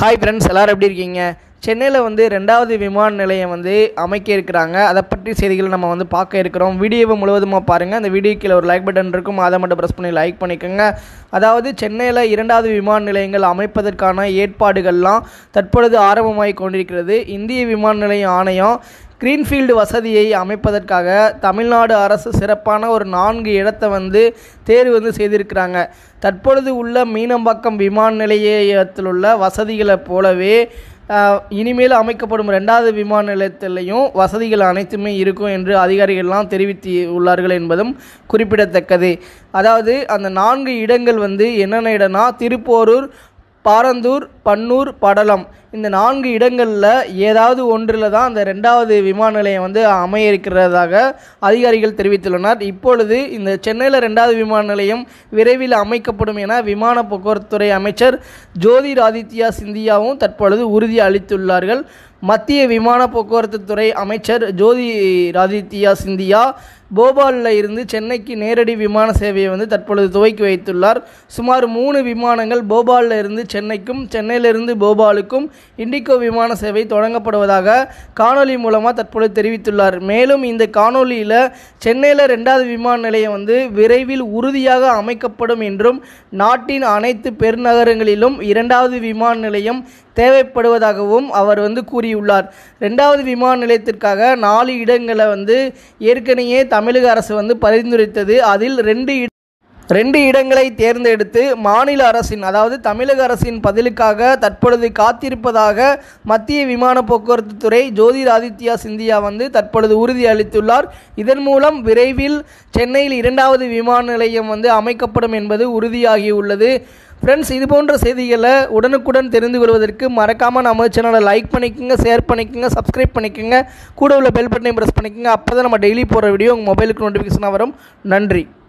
hi friends எல்லோரும் எப்படி இருக்கீங்க சென்னையில் வந்து ரெண்டாவது விமான நிலையம் வந்து அமைக்க இருக்கிறாங்க அதை பற்றி செய்திகளை நம்ம வந்து பார்க்க இருக்கிறோம் வீடியோவை முழுவதுமாக பாருங்கள் அந்த வீடியோ கீழே ஒரு லைக் பட்டன் இருக்கும் அதை மட்டும் ப்ரெஸ் பண்ணி லைக் பண்ணிக்கோங்க அதாவது சென்னையில் இரண்டாவது விமான நிலையங்கள் அமைப்பதற்கான ஏற்பாடுகள்லாம் தற்பொழுது ஆரம்பமாகி கொண்டிருக்கிறது இந்திய விமான நிலைய ஆணையம் கிரீன்ஃபீல்டு வசதியை அமைப்பதற்காக தமிழ்நாடு அரசு சிறப்பான ஒரு நான்கு இடத்தை வந்து தேர்வு வந்து செய்திருக்கிறாங்க தற்பொழுது உள்ள மீனம்பாக்கம் விமான நிலையத்தில் உள்ள வசதிகளைப் போலவே ஆஹ், இனிமேல் அமைக்கப்படும் ரெண்டாவது விமான நிலையத்திலையும் வசதிகள் அனைத்துமே இருக்கும் என்று அதிகாரிகள்லாம் தெரிவித்து உள்ளார்கள் என்பதும் குறிப்பிடத்தக்கது அதாவது அந்த நான்கு இடங்கள் வந்து என்னென்ன இடம்னா திருப்போரூர் பாரந்தூர் பன்னூர் படலம் இந்த நான்கு இடங்களில் ஏதாவது ஒன்றில் தான் அந்த ரெண்டாவது விமான நிலையம் வந்து அமைய இருக்கிறதாக அதிகாரிகள் தெரிவித்துள்ளனர் இப்பொழுது இந்த சென்னையில் ரெண்டாவது விமான நிலையம் விரைவில் அமைக்கப்படும் என விமான போக்குவரத்துறை அமைச்சர் ஜோதிராதித்யா சிந்தியாவும் தற்பொழுது உறுதி அளித்துள்ளார்கள் மத்திய விமான போக்குவரத்து துறை அமைச்சர் ஜோதி ராதித்யா சிந்தியா போபாலில் இருந்து சென்னைக்கு நேரடி விமான சேவையை வந்து தற்பொழுது துவக்கி வைத்துள்ளார் சுமார் மூணு விமானங்கள் போபாலில் இருந்து சென்னைக்கும் சென்னையிலிருந்து போபாலுக்கும் இண்டிகோ விமான சேவை தொடங்கப்படுவதாக காணொலி மூலமாக தற்பொழுது தெரிவித்துள்ளார் மேலும் இந்த காணொலியில் சென்னையில் ரெண்டாவது விமான நிலையம் வந்து விரைவில் உறுதியாக அமைக்கப்படும் என்றும் நாட்டின் அனைத்து பெருநகரங்களிலும் இரண்டாவது விமான நிலையம் தேவைப்படுவதாகவும் அவர் வந்து கூறியுள்ளார் ரெண்டாவது விமான நிலையத்திற்காக நாலு இடங்களை வந்து ஏற்கனவே தமிழக அரசு வந்து பரிந்துரைத்தது அதில் ரெண்டு இட- ரெண்டு இடங்களை தேர்ந்தெடுத்து மாநில அரசின் அதாவது தமிழக அரசின் பதிலுக்காக தற்பொழுது காத்திருப்பதாக மத்திய விமான போக்குவரத்து துறை ஜோதிராதித்யா சிந்தியா வந்து தற்பொழுது உறுதி அளித்துள்ளார் இதன் மூலம் விரைவில் சென்னையில் இரண்டாவது விமான நிலையம் வந்து அமைக்கப்படும் என்பது உறுதியாகியுள்ளது ஃப்ரெண்ட்ஸ் இது போன்ற செய்திகளை உடனுக்குடன் தெரிந்து கொள்வதற்கு மறக்காமல் நம்ம சேனலை லைக் பண்ணிக்கோங்க ஷேர் பண்ணிக்கோங்க சப்ஸ்கிரைப் பண்ணிக்கோங்க கூட உள்ள பெல் பட்டனையும் ப்ரெஸ் பண்ணிக்கோங்க அப்போ தான் நம்ம டெய்லி போகிற வீடியோ உங்கள் மொபைலுக்கு நோட்டிஃபிகேஷனாக வரும் நன்றி